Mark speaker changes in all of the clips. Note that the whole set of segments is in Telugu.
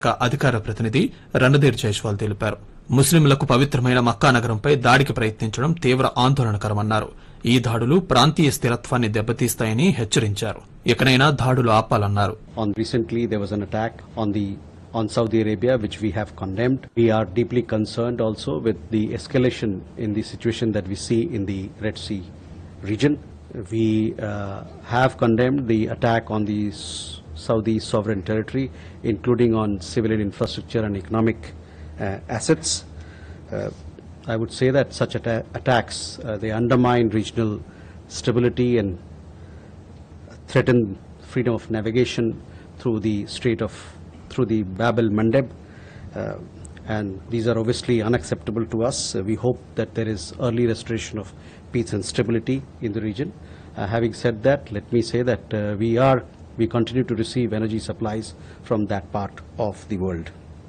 Speaker 1: అధికార ప్రతినిధి రణధీర్ జైస్వాల్ తెలిపారు ముస్లింలకు పవిత్రమైన మక్కా నగరంపై దాడికి ప్రయత్నించడం తీవ్ర ఆందోళనకరమన్నారు ఈ దాడులు ప్రాంతీయ స్థిరత్వాన్ని దెబ్బతీస్తాయని హెచ్చరించారు ఇకనైనా దాడులు ఆపాలన్నారు
Speaker 2: On recently, there was an attack on the on Saudi Arabia, which we have condemned. We are deeply concerned also with the escalation in the situation that we see in the Red Sea region. We uh, have condemned the attack on the S- Saudi sovereign territory, including on civilian infrastructure and economic uh, assets. Uh, I would say that such atta- attacks uh, they undermine regional stability and threaten freedom of navigation through the Strait of, through the Bab el Mandeb. Uh, and these are obviously unacceptable to us. Uh, we hope that there is early restoration of peace and stability in the region. Uh, having said that, let me say that uh, we are, we continue to receive energy supplies from that part of the world.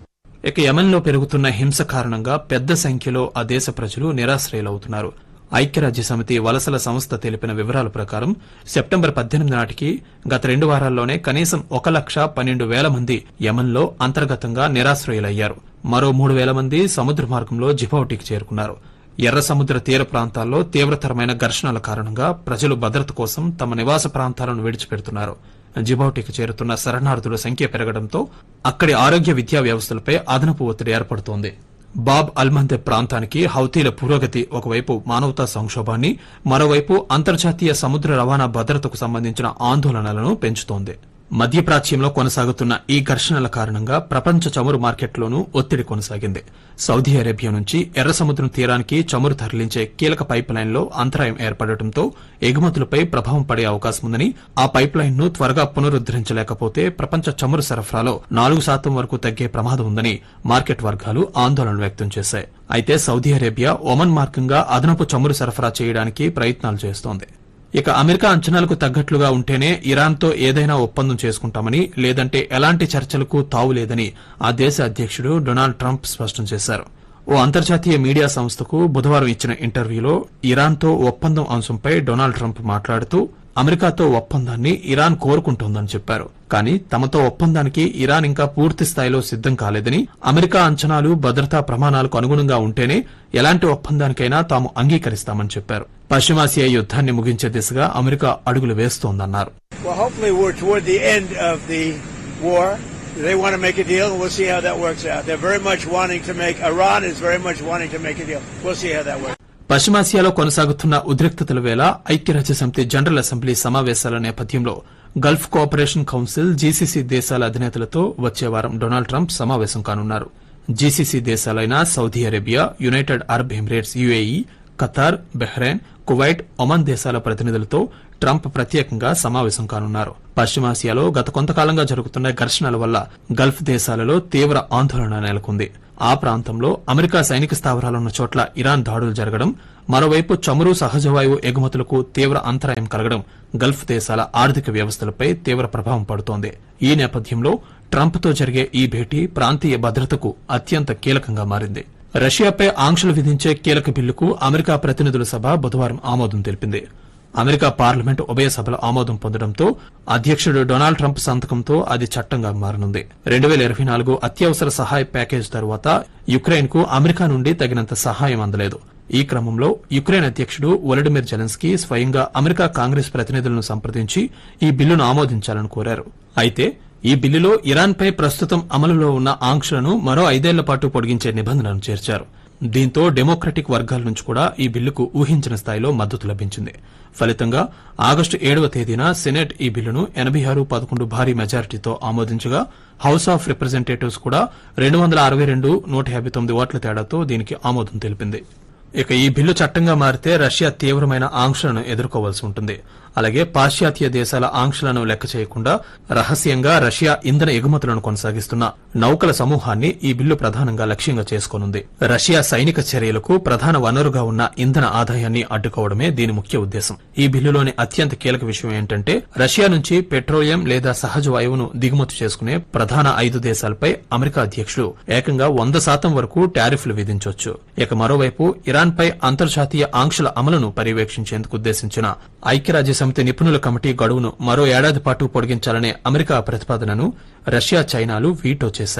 Speaker 1: ఇక యెమెన్లో పెరుగుతున్న హింస కారణంగా పెద్ద సంఖ్యలో ఆ దేశ ప్రజలు నిరాశ్రయులవుతున్నారు ఐక్యరాజ్య సమితి వలసల సంస్థ తెలిపిన వివరాల ప్రకారం సెప్టెంబర్ పద్దెనిమిది నాటికి గత రెండు వారాల్లోనే కనీసం ఒక లక్ష పన్నెండు వేల మంది యెమెన్లో అంతర్గతంగా నిరాశ్రయులయ్యారు మరో మూడు వేల మంది సముద్ర మార్గంలో జిబౌటికి చేరుకున్నారు ఎర్ర సముద్ర తీర ప్రాంతాల్లో తీవ్రతరమైన ఘర్షణల కారణంగా ప్రజలు భద్రత కోసం తమ నివాస ప్రాంతాలను విడిచిపెడుతున్నారు జిబౌటికి చేరుతున్న శరణార్థుల సంఖ్య పెరగడంతో అక్కడి ఆరోగ్య విద్యా వ్యవస్థలపై అదనపు ఒత్తిడి ఏర్పడుతోంది బాబ్ అల్మందె ప్రాంతానికి హౌతీల పురోగతి ఒకవైపు మానవతా సంక్షోభాన్ని మరోవైపు అంతర్జాతీయ సముద్ర రవాణా భద్రతకు సంబంధించిన ఆందోళనలను పెంచుతోంది మధ్యప్రాచ్యంలో కొనసాగుతున్న ఈ ఘర్షణల కారణంగా ప్రపంచ చమురు మార్కెట్లోనూ ఒత్తిడి కొనసాగింది సౌదీ అరేబియా నుంచి ఎర్ర సముద్రం తీరానికి చమురు తరలించే కీలక పైప్ లైన్లో అంతరాయం ఏర్పడటంతో ఎగుమతులపై ప్రభావం పడే అవకాశం ఉందని ఆ పైప్ లైన్ ను త్వరగా పునరుద్దరించలేకపోతే ప్రపంచ చమురు సరఫరాలో నాలుగు శాతం వరకు తగ్గే ప్రమాదం ఉందని మార్కెట్ వర్గాలు ఆందోళన వ్యక్తం చేశాయి అయితే సౌదీ అరేబియా ఒమన్ మార్గంగా అదనపు చమురు సరఫరా చేయడానికి ప్రయత్నాలు చేస్తోంది ఇక అమెరికా అంచనాలకు తగ్గట్లుగా ఉంటేనే ఇరాన్తో ఏదైనా ఒప్పందం చేసుకుంటామని లేదంటే ఎలాంటి చర్చలకు తావులేదని ఆ దేశ అధ్యక్షుడు డొనాల్డ్ ట్రంప్ స్పష్టం చేశారు ఓ అంతర్జాతీయ మీడియా సంస్థకు బుధవారం ఇచ్చిన ఇంటర్వ్యూలో ఇరాన్తో ఒప్పందం అంశంపై డొనాల్డ్ ట్రంప్ మాట్లాడుతూ అమెరికాతో ఒప్పందాన్ని ఇరాన్ కోరుకుంటోందని చెప్పారు కానీ తమతో ఒప్పందానికి ఇరాన్ ఇంకా పూర్తి స్థాయిలో సిద్దం కాలేదని అమెరికా అంచనాలు భద్రతా ప్రమాణాలకు అనుగుణంగా ఉంటేనే ఎలాంటి ఒప్పందానికైనా తాము అంగీకరిస్తామని చెప్పారు పశ్చిమాసియా యుద్దాన్ని ముగించే దిశగా అమెరికా అడుగులు వేస్తోందన్నారు
Speaker 3: Well, hopefully we're toward the end of the war. They want to make a deal, and we'll see how that works out. They're very much wanting to make, Iran is very much wanting to make a deal. We'll see how that works.
Speaker 1: పశ్చిమాసియాలో కొనసాగుతున్న ఉద్రిక్తతల వేళ ఐక్యరాజ్య సమితి జనరల్ అసెంబ్లీ సమావేశాల నేపథ్యంలో గల్ఫ్ కోఆపరేషన్ కౌన్సిల్ జీసీసీ దేశాల అధినేతలతో వచ్చే వారం డొనాల్డ్ ట్రంప్ సమావేశం కానున్నారు జీసీసీ దేశాలైన Saudi Arabia United Arab Emirates UAE Qatar Bahrain Kuwait Oman దేశాల ప్రతినిధులతో ట్రంప్ ప్రత్యేకంగా సమావేశం కానున్నారు పశ్చిమాసియాలో గత కొంతకాలంగా జరుగుతున్న ఘర్షణల వల్ల గల్ఫ్ దేశాలలో తీవ్ర ఆందోళన నెలకొంది ఆ ప్రాంతంలో అమెరికా సైనిక స్థావరాలున్న చోట్ల ఇరాన్ దాడులు జరగడం మరోవైపు చమురు సహజవాయువు ఎగుమతులకు తీవ్ర అంతరాయం కలగడం గల్ఫ్ దేశాల ఆర్థిక వ్యవస్థలపై తీవ్ర ప్రభావం పడుతోంది ఈ నేపథ్యంలో ట్రంప్తో జరిగే ఈ భేటీ ప్రాంతీయ భద్రతకు అత్యంత కీలకంగా మారింది రష్యాపై ఆంక్షలు విధించే కీలక బిల్లుకు అమెరికా ప్రతినిధుల సభ బుధవారం ఆమోదం తెలిపింది అమెరికా పార్లమెంటు ఉభయ సభల ఆమోదం పొందడంతో అధ్యక్షుడు డొనాల్డ్ ట్రంప్ సంతకంతో అది చట్టంగా మారనుంది రెండు వేల ఇరవై నాలుగు అత్యవసర సహాయ ప్యాకేజ్ తరువాత యుక్రెయిన్ కు అమెరికా నుండి తగినంత సహాయం అందలేదు ఈ క్రమంలో యుక్రెయిన్ అధ్యక్షుడు వొలడిమిర్ జెలెన్స్కీ స్వయంగా అమెరికా కాంగ్రెస్ ప్రతినిధులను సంప్రదించి ఈ బిల్లును ఆమోదించాలని కోరారు అయితే ఈ బిల్లులో ఇరాన్పై ప్రస్తుతం అమలులో ఉన్న ఆంక్షలను మరో ఐదేళ్ల పాటు పొడిగించే నిబంధనను చేర్చారు దీంతో డెమోక్రటిక్ వర్గాల నుంచి కూడా ఈ బిల్లుకు ఊహించిన స్థాయిలో మద్దతు లభించింది ఫలితంగా ఆగస్టు ఏడవ తేదీన సెనెట్ ఈ బిల్లును ఎనబై ఆరు పదకొండు భారీ మెజారిటీతో ఆమోదించగా హౌస్ ఆఫ్ రిప్రజెంటేటివ్స్ కూడా రెండు వందల అరవై రెండు నూట యాభై తొమ్మిది ఓట్ల తేడాతో దీనికి ఆమోదం తెలిపింది ఇక ఈ బిల్లు చట్టంగా మారితే రష్యా తీవ్రమైన ఆంక్షలను ఎదుర్కోవాల్సి ఉంటుంది అలాగే పాశ్చాత్య దేశాల ఆంక్షలను లెక్క చేయకుండా రహస్యంగా రష్యా ఇంధన ఎగుమతులను కొనసాగిస్తున్న నౌకల సమూహాన్ని ఈ బిల్లు ప్రధానంగా లక్ష్యంగా చేసుకోనుంది రష్యా సైనిక చర్యలకు ప్రధాన వనరుగా ఉన్న ఇంధన ఆదాయాన్ని అడ్డుకోవడమే దీని ముఖ్య ఉద్దేశం ఈ బిల్లులోని అత్యంత కీలక విషయం ఏంటంటే రష్యా నుంచి పెట్రోలియం లేదా సహజ వాయువును దిగుమతి చేసుకునే ప్రధాన ఐదు దేశాలపై అమెరికా అధ్యక్షుడు ఏకంగా వంద శాతం వరకు టారిఫ్లు విధించొచ్చు ఇక మరోవైపు ఇరాన్పై అంతర్జాతీయ ఆంక్షల అమలును పర్యవేక్షించేందుకు ఉద్దేశించిన ఐక్యరాజ్య సమితి నిపుణుల కమిటీ గడువును మరో ఏడాది పాటు పొడిగించాలనే అమెరికా ప్రతిపాదనను రష్యా చైనాలు వీటో చేశాయి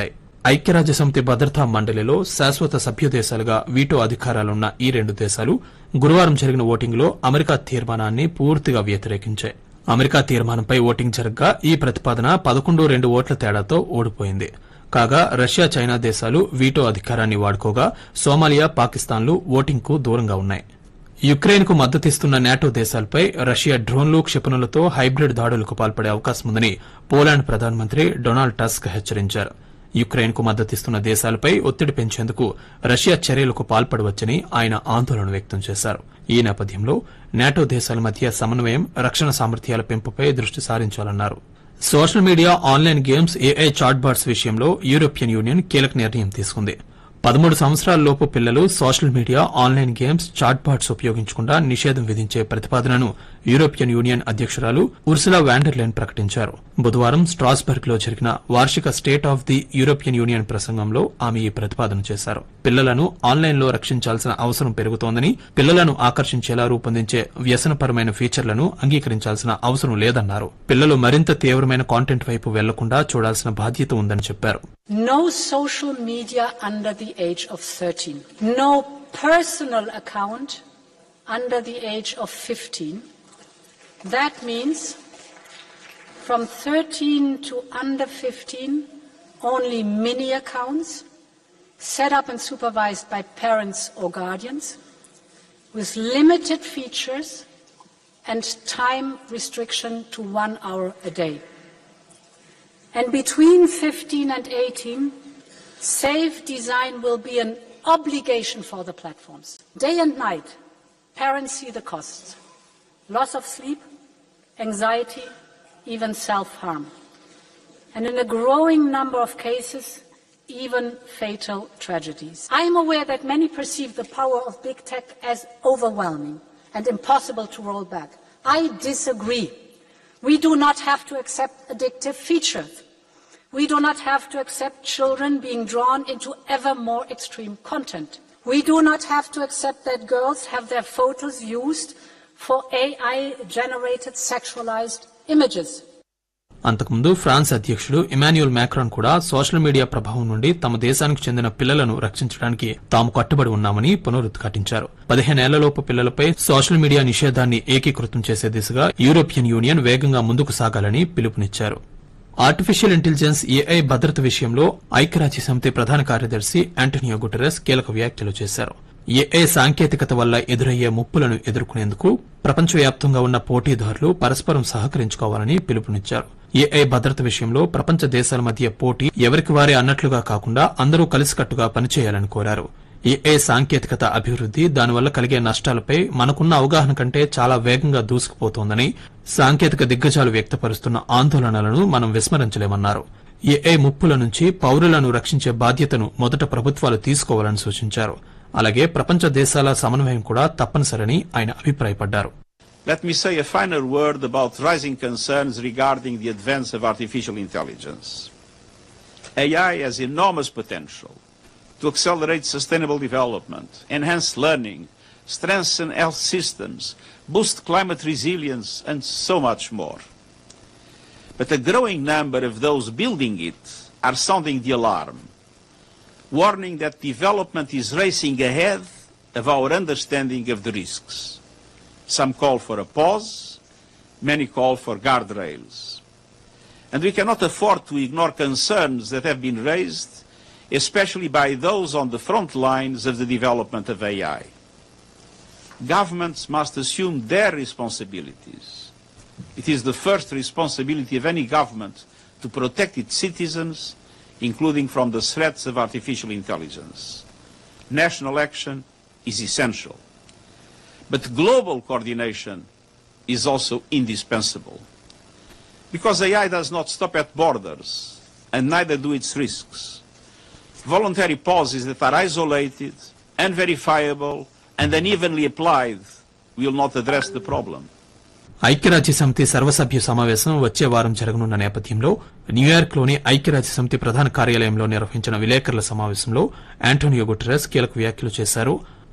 Speaker 1: ఐక్యరాజ్యసమితి భద్రతా మండలిలో శాశ్వత సభ్య దేశాలుగా వీటో అధికారాలున్న ఈ రెండు దేశాలు గురువారం జరిగిన ఓటింగ్లో అమెరికా తీర్మానాన్ని పూర్తిగా వ్యతిరేకించాయి అమెరికా తీర్మానంపై ఓటింగ్ జరగ్గా ఈ ప్రతిపాదన పదకొండు రెండు ఓట్ల తేడాతో ఓడిపోయింది కాగా రష్యా చైనా దేశాలు వీటో అధికారాన్ని వాడుకోగా సోమాలియా పాకిస్తాన్లు ఓటింగ్కు దూరంగా ఉన్నాయి యుక్రెయిన్ కు మద్దతిస్తున్న నాటో దేశాలపై రష్యా డ్రోన్లు క్షిపణులతో హైబ్రిడ్ దాడులకు పాల్పడే అవకాశం ఉందని పోలాండ్ ప్రధానమంత్రి డొనాల్డ్ టస్క్ హెచ్చరించారు యుక్రెయిన్ కు మద్దతిస్తున్న దేశాలపై ఒత్తిడి పెంచేందుకు రష్యా చర్యలకు పాల్పడవచ్చని ఆయన ఆందోళన వ్యక్తం చేశారు ఈ నేపథ్యంలో నాటో దేశాల మధ్య సమన్వయం రక్షణ సామర్థ్యాల పెంపుపై దృష్టి సారించాలన్నారు social media online games AI chatbots విషయంలో యూరోపియన్ యూనియన్ కీలక నిర్ణయం తీసుకుంది పదమూడు సంవత్సరాల లోపు పిల్లలు social media online games chatbots ఉపయోగించకుండా నిషేధం విధించే ప్రతిపాదనను యూరోపియన్ యూనియన్ అధ్యక్షురాలు ఉర్సులా వ్యాండర్లైన్ ప్రకటించారు బుధవారం స్ట్రాస్బర్గ్ లో జరిగిన వార్షిక state of the European Union ప్రసంగంలో ఆమె ఈ ప్రతిపాదన చేశారు పిల్లలను ఆన్లైన్లో రక్షించాల్సిన అవసరం పెరుగుతోందని పిల్లలను ఆకర్షించేలా రూపొందించే వ్యసనపరమైన ఫీచర్లను అంగీకరించాల్సిన అవసరం లేదన్నారు పిల్లలు మరింత తీవ్రమైన కాంటెంట్ వైపు వెళ్లకుండా చూడాల్సిన బాధ్యత ఉందని చెప్పారు
Speaker 4: No social media under the age of 13. No personal account under the age of 15. That means from 13 to under 15, only mini accounts set up and supervised by parents or guardians with limited features and time restriction to one hour a day. And between 15 and 18, safe design will be an obligation for the platforms. Day and night, parents see the costs loss of sleep, anxiety, even self harm. And in a growing number of cases, even fatal tragedies. I am aware that many perceive the power of big tech as overwhelming and impossible to roll back. I disagree. We do not have to accept addictive features. We do not have to accept children being drawn into ever more extreme content. We do not have to accept that girls have their photos used for AI generated sexualized images.
Speaker 1: అంతకుముందు ఫ్రాన్స్ అధ్యక్షుడు ఇమాన్యుయల్ మ్యాక్రాన్ కూడా సోషల్ మీడియా ప్రభావం నుండి తమ దేశానికి చెందిన పిల్లలను రక్షించడానికి తాము కట్టుబడి ఉన్నామని పునరుద్ఘాటించారు పదిహేనేళ్లలోపు పిల్లలపై సోషల్ మీడియా నిషేధాన్ని ఏకీకృతం చేసే దిశగా యూరోపియన్ యూనియన్ వేగంగా ముందుకు సాగాలని పిలుపునిచ్చారు ఆర్టిఫిషియల్ ఇంటెలిజెన్స్ ఏఐ భద్రత విషయంలో ఐక్యరాజ్య సమితి ప్రధాన కార్యదర్శి యాంటోనియో గుటెరస్ కీలక వ్యాఖ్యలు చేశారు ఏఐ సాంకేతికత వల్ల ఎదురయ్యే ముప్పులను ఎదుర్కొనేందుకు ప్రపంచవ్యాప్తంగా ఉన్న పోటీదారులు పరస్పరం సహకరించుకోవాలని పిలుపునిచ్చారు ఏఐ భద్రత విషయంలో ప్రపంచ దేశాల మధ్య పోటీ ఎవరికి వారే అన్నట్లుగా కాకుండా అందరూ కలిసికట్టుగా పనిచేయాలని కోరారు ఏఐ సాంకేతికత అభివృద్ది దానివల్ల కలిగే నష్టాలపై మనకున్న అవగాహన కంటే చాలా వేగంగా దూసుకుపోతోందని సాంకేతిక దిగ్గజాలు వ్యక్తపరుస్తున్న ఆందోళనలను మనం విస్మరించలేమన్నారు ఏఐ ముప్పుల నుంచి పౌరులను రక్షించే బాధ్యతను మొదట ప్రభుత్వాలు తీసుకోవాలని సూచించారు అలాగే ప్రపంచ దేశాల సమన్వయం కూడా తప్పనిసరని ఆయన అభిప్రాయపడ్డారు
Speaker 5: Let me say a final word about rising concerns regarding the advance of artificial intelligence. AI has enormous potential to accelerate sustainable development, enhance learning, strengthen health systems, boost climate resilience, and so much more. But a growing number of those building it are sounding the alarm, warning that development is racing ahead of our understanding of the risks. Some call for a pause, many call for guardrails. And we cannot afford to ignore concerns that have been raised, especially by those on the front lines of the development of AI. Governments must assume their responsibilities. It is the first responsibility of any government to protect its citizens, including from the threats of artificial intelligence. National action is essential. But global coordination is also indispensable. Because AI does not stop at borders, and neither do its risks. Voluntary pauses that are isolated, unverifiable, and unevenly applied will not address the problem.
Speaker 1: ఐక్యరాజ్య సమితి సర్వసభ్య సమావేశం వచ్చే వారం జరగనున్న నేపథ్యంలో న్యూయార్క్ లోని ఐక్యరాజ్య సమితి ప్రధాన కార్యాలయంలో నిర్వహించిన విలేకరుల సమావేశంలో యాంటోనియో గుటెరస్ కీలక వ్యాఖ్యలు చేశారు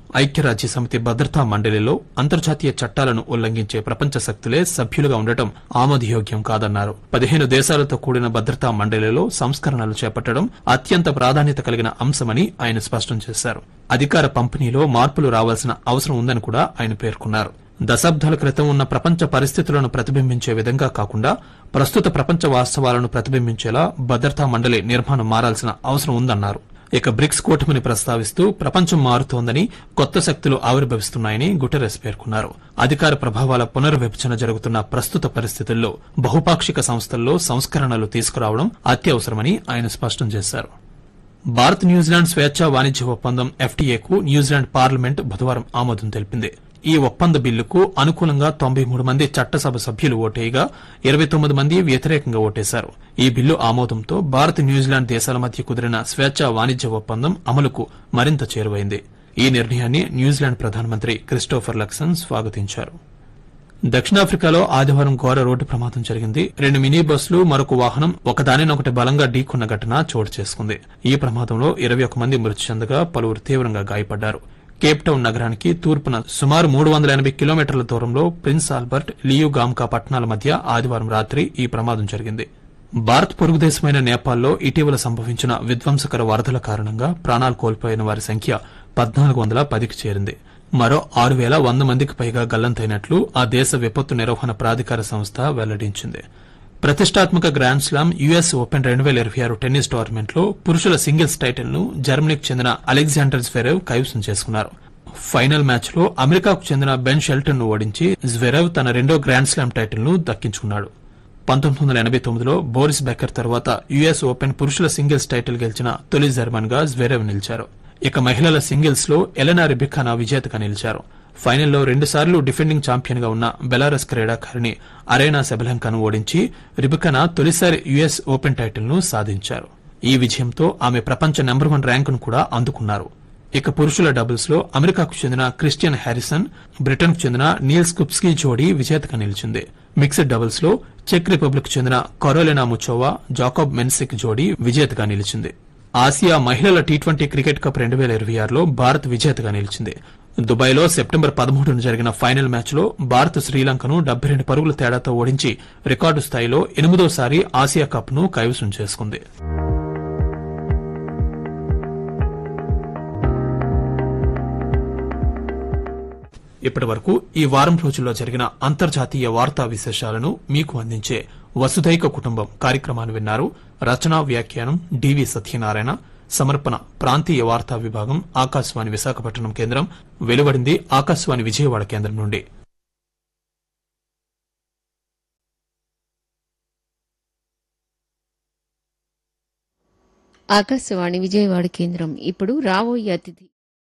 Speaker 1: ఐక్యరాజ్య సమితి భద్రతా మండలిలో అంతర్జాతీయ చట్టాలను ఉల్లంఘించే ప్రపంచ శక్తులే సభ్యులుగా ఉండటం ఆమోదయోగ్యం కాదన్నారు పదిహేను దేశాలతో కూడిన భద్రతా మండలిలో సంస్కరణలు చేపట్టడం అత్యంత ప్రాధాన్యత కలిగిన అంశమని ఆయన స్పష్టం చేశారు అధికార పంపిణీలో మార్పులు రావాల్సిన అవసరం ఉందని కూడా ఆయన పేర్కొన్నారు దశాబ్దాల క్రితం ఉన్న ప్రపంచ పరిస్థితులను ప్రతిబింబించే విధంగా కాకుండా ప్రస్తుత ప్రపంచ వాస్తవాలను ప్రతిబింబించేలా భద్రతా మండలి నిర్మాణం మారాల్సిన అవసరం ఉందన్నారు ఇక బ్రిక్స్ కూటమిని ప్రస్తావిస్తూ ప్రపంచం మారుతోందని కొత్త శక్తులు ఆవిర్భవిస్తున్నాయని గుటెరెస్ పేర్కొన్నారు అధికార ప్రభావాల పునర్విభజన జరుగుతున్న ప్రస్తుత పరిస్థితుల్లో బహుపాక్షిక సంస్థల్లో సంస్కరణలు తీసుకురావడం అత్యవసరమని ఆయన స్పష్టం చేశారు భారత్ న్యూజిలాండ్ స్వేచ్ఛా వాణిజ్య ఒప్పందం ఎఫ్టీఏకు న్యూజిలాండ్ పార్లమెంట్ బుధవారం ఆమోదం తెలిపింది ఈ ఒప్పంద బిల్లుకు అనుకూలంగా తొంభై మూడు మంది చట్టసభ సభ్యులు ఓటేయగా ఇరవై తొమ్మిది మంది వ్యతిరేకంగా ఓటేశారు ఈ బిల్లు ఆమోదంతో భారత్ న్యూజిలాండ్ దేశాల మధ్య కుదిరిన స్వేచ్ఛా వాణిజ్య ఒప్పందం అమలుకు మరింత చేరువైంది ఈ నిర్ణయాన్ని న్యూజిలాండ్ ప్రధానమంత్రి క్రిస్టోఫర్ లక్సన్ స్వాగతించారు దక్షిణాఫ్రికాలో ఆదివారం ఘోర రోడ్డు ప్రమాదం జరిగింది రెండు మినీ బస్సులు మరొక వాహనం ఒకదానినొకటి బలంగా ఢీకొన్న ఘటన చోటు చేసుకుంది ఈ ప్రమాదంలో ఇరవై ఒక మంది మృతి చెందగా పలువురు తీవ్రంగా గాయపడ్డారు కేప్ టౌన్ నగరానికి తూర్పున సుమారు మూడు వందల ఎనభై కిలోమీటర్ల దూరంలో ప్రిన్స్ ఆల్బర్ట్ లియు గామ్కా పట్టణాల మధ్య ఆదివారం రాత్రి ఈ ప్రమాదం జరిగింది భారత్ పొరుగుదేశమైన నేపాల్లో ఇటీవల సంభవించిన విధ్వంసకర వరదల కారణంగా ప్రాణాలు కోల్పోయిన వారి సంఖ్య పద్నాలుగు వందల పదికి చేరింది మరో ఆరు వేల వంద మందికి పైగా గల్లంతైనట్లు ఆ దేశ విపత్తు నిర్వహణ ప్రాధికార సంస్థ వెల్లడించింది ప్రతిష్టాత్మక గ్రాండ్ స్లామ్ యుఎస్ ఓపెన్ రెండు వేల ఇరవై ఆరు టెన్నిస్ టోర్నమెంట్ లో పురుషుల సింగిల్స్ టైటిల్ ను జర్మనీకి చెందిన అలెగ్జాండర్ స్వెరెవ్ కైవసం చేసుకున్నారు ఫైనల్ మ్యాచ్ లో అమెరికాకు చెందిన బెన్ షెల్టన్ ను ఓడించి జ్వెరెవ్ తన రెండో గ్రాండ్ స్లామ్ టైటిల్ ను దక్కించుకున్నాడు పంతొమ్మిది వందల ఎనబై తొమ్మిదిలో బోరిస్ బెకర్ తర్వాత యుఎస్ ఓపెన్ పురుషుల సింగిల్స్ టైటిల్ గెలిచిన తొలి జర్మన్ గా జ్వెరెవ్ నిలిచారు ఇక మహిళల సింగిల్స్ లో ఎలెనా రిబిఖానా విజేతగా నిలిచారు ఫైనల్లో రెండుసార్లు డిఫెండింగ్ ఛాంపియన్ గా ఉన్న బెలారస్ క్రీడాకారిణి అరేనా సెబలంకాను ఓడించి రిబికనా తొలిసారి యుఎస్ ఓపెన్ టైటిల్ ను సాధించారు ఈ విజయంతో ఆమె ప్రపంచ నెంబర్ వన్ ర్యాంకును కూడా అందుకున్నారు ఇక పురుషుల డబుల్స్ లో అమెరికాకు చెందిన క్రిస్టియన్ హ్యారిసన్ బ్రిటన్ కు చెందిన నీల్స్ కుప్స్కీ జోడీ విజేతగా నిలిచింది మిక్స్డ్ డబుల్స్ లో చెక్ రిపబ్లిక్ చెందిన కరోలినా ముచోవా జాకబ్ మెన్సిక్ జోడీ విజేతగా నిలిచింది ఆసియా మహిళల టీ ట్వంటీ క్రికెట్ కప్ రెండు వేల ఇరవై ఆరులో భారత్ విజేతగా నిలిచింది దుబాయ్లో సెప్టెంబర్ పదమూడున జరిగిన ఫైనల్ మ్యాచ్లో భారత్ శ్రీలంకను డెబ్బై రెండు పరుగుల తేడాతో ఓడించి రికార్డు స్థాయిలో ఎనిమిదోసారి ఆసియా కప్ను కైవసం చేసుకుంది ఇప్పటి వరకు ఈ వారం రోజుల్లో జరిగిన అంతర్జాతీయ వార్తా విశేషాలను మీకు అందించే వసుదైక కుటుంబం కార్యక్రమాన్ని విన్నారు రచనా వ్యాఖ్యానం డివి సత్యనారాయణ సమర్పణ ప్రాంతీయ వార్తా విభాగం ఆకాశవాణి విశాఖపట్నం కేంద్రం వెలువడింది ఆకాశవాణి విజయవాడ కేంద్రం నుండి
Speaker 6: ఆకాశవాణి విజయవాడ కేంద్రం ఇప్పుడు రాబోయే అతిథి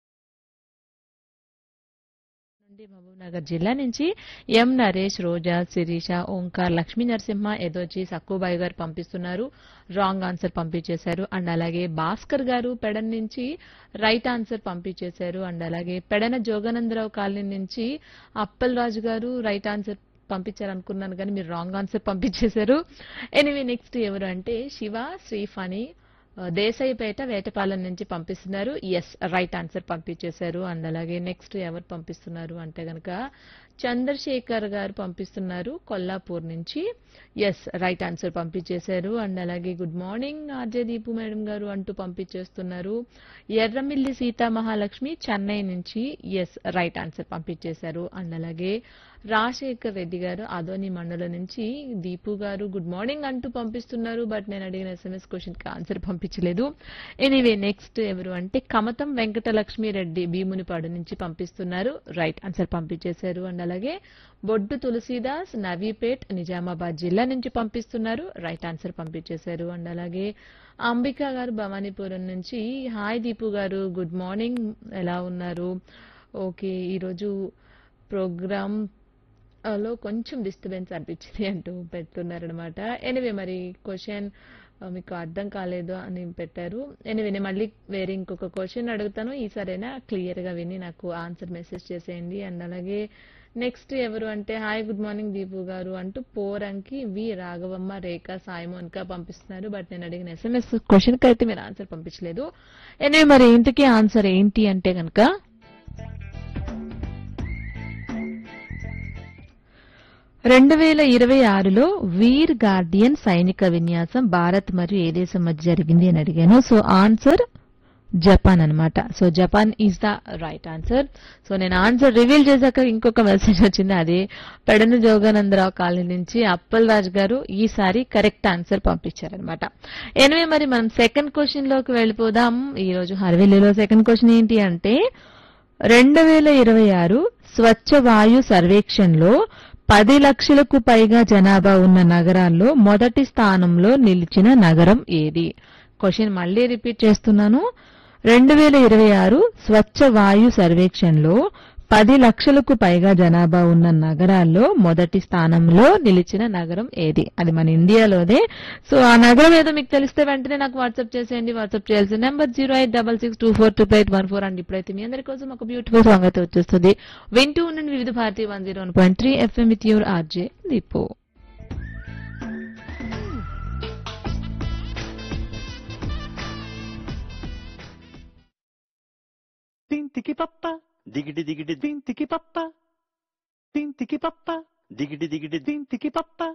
Speaker 7: నుండి మహబూబ్నగర్ జిల్లా నుంచి ఎం నరేష్ రోజా శిరీష ఓంకార్ లక్ష్మీ నరసింహ ఎదోచి సక్కుబాయి గారు పంపిస్తున్నారు రాంగ్ ఆన్సర్ పంపించేశారు అండ్ అలాగే భాస్కర్ గారు పెడన్ నుంచి రైట్ ఆన్సర్ పంపించేశారు అండ్ అలాగే పెడన జోగానందరావు కాలనీ నుంచి అప్పల్ రాజు గారు రైట్ ఆన్సర్ పంపించారు అనుకున్నాను కానీ మీరు రాంగ్ ఆన్సర్ పంపించేశారు ఎనివే నెక్స్ట్ ఎవరు అంటే శివ శ్రీఫణి ఆ, దేశాయిపేట వేటపాలెం నుంచి పంపిస్తున్నారు ఎస్ రైట్ ఆన్సర్ పంపించేశారు అండ్ అలాగే నెక్స్ట్ ఎవరు పంపిస్తున్నారు అంటే గనక చంద్రశేఖర్ గారు పంపిస్తున్నారు కొల్లాపూర్ నుంచి ఎస్ రైట్ ఆన్సర్ పంపించేశారు అండ్ అలాగే good morning RJ Deepu madam garu అంటూ పంపించేస్తున్నారు ఎర్రమిల్లి సీతా మహాలక్ష్మి చెన్నై నుంచి ఎస్ రైట్ ఆన్సర్ పంపించేశారు అండ్ అలాగే రాజశేఖర్ రెడ్డి గారు అదోని మండలం నుంచి దీపు గారు గుడ్ మార్నింగ్ అంటూ పంపిస్తున్నారు బట్ నేను అడిగిన ఎస్ఎంఎస్ క్వశ్చన్ కి ఆన్సర్ పంపించలేదు ఎనీవే నెక్స్ట్ ఎవరు అంటే కమతం వెంకటలక్ష్మి రెడ్డి భీమునిపాడు నుంచి పంపిస్తున్నారు రైట్ ఆన్సర్ పంపించేశారు అండ్ అలాగే బొడ్డు తులసీదాస్ నవీపేట్ నిజామాబాద్ జిల్లా నుంచి పంపిస్తున్నారు రైట్ ఆన్సర్ పంపించేశారు అండ్ అలాగే అంబిక గారు భవానీపురం నుంచి హాయ్ దీపు గారు గుడ్ మార్నింగ్ ఎలా ఉన్నారు ఓకే ఈరోజు ప్రోగ్రామ్ లో కొంచెం డిస్టర్బెన్స్ అనిపించింది అంటూ పెడుతున్నారనమాట ఎనివే మరి క్వశ్చన్ మీకు అర్థం కాలేదు అని పెట్టారు ఎనివే నేను మళ్ళీ వేరే ఇంకొక క్వశ్చన్ అడుగుతాను ఈసారైనా క్లియర్గా విని నాకు ఆన్సర్ మెసేజ్ చేసేయండి అండ్ అలాగే నెక్స్ట్ ఎవరు అంటే హాయ్ గుడ్ మార్నింగ్ దీపు గారు అంటూ పోరంకి వి రాఘవమ్మ రేఖ సాయిమోన్క పంపిస్తున్నారు బట్ నేను అడిగిన ఎస్ఎంఎస్ క్వశ్చన్కి అయితే మీరు ఆన్సర్ పంపించలేదు ఎనివే మరి ఇంతకీ ఆన్సర్ ఏంటి అంటే కనుక రెండు వేల ఇరవై ఆరులో వీర్ గార్డియన్ సైనిక విన్యాసం భారత్ మరియు ఏ దేశం మధ్య జరిగింది అని అడిగాను సో ఆన్సర్ జపాన్ అన్నమాట so Japan is the right answer so నేను ఆన్సర్ రివీల్ చేశాక ఇంకొక మెసేజ్ వచ్చింది అది పెడన జోగానందరావు కాలనీ నుంచి అప్పల్ రాజ్ గారు ఈసారి కరెక్ట్ ఆన్సర్ పంపించారనమాట ఎనివే మరి మనం సెకండ్ క్వశ్చన్ లోకి వెళ్ళిపోదాం ఈ రోజు హర్వేలీలో సెకండ్ క్వశ్చన్ ఏంటి అంటే రెండు వేల ఇరవై ఆరు స్వచ్ఛ వాయు సర్వేక్షణలో పది లక్షలకు పైగా జనాభా ఉన్న నగరాల్లో మొదటి స్థానంలో నిలిచిన నగరం ఏది క్వశ్చన్ మళ్ళీ రిపీట్ చేస్తున్నాను రెండు వేల ఇరవై ఆరు స్వచ్ఛ వాయు సర్వేక్షణలో పది లక్షలకు పైగా జనాభా ఉన్న నగరాల్లో మొదటి స్థానంలో నిలిచిన నగరం ఏది అది మన ఇండియాలోనే సో ఆ నగరం ఏదో మీకు తెలిస్తే వెంటనే నాకు వాట్సాప్ చేసేయండి వాట్సాప్ చేయాల్సిన number zero eight double six two four two eight one four and ఇప్పుడైతే మీ అందరి కోసం ఒక బ్యూటిఫుల్ సాంగ్ అయితే వచ్చేస్తుంది వింటూ ఉండండి Vividh Bharati one zero one point three FM with your RJ Deepu
Speaker 8: తింతికి పప్ప దిగిడి దిగిడి తింతికి పప్ప తింతికి పప్ప దిగిడి దిగిడి తింతికి పప్ప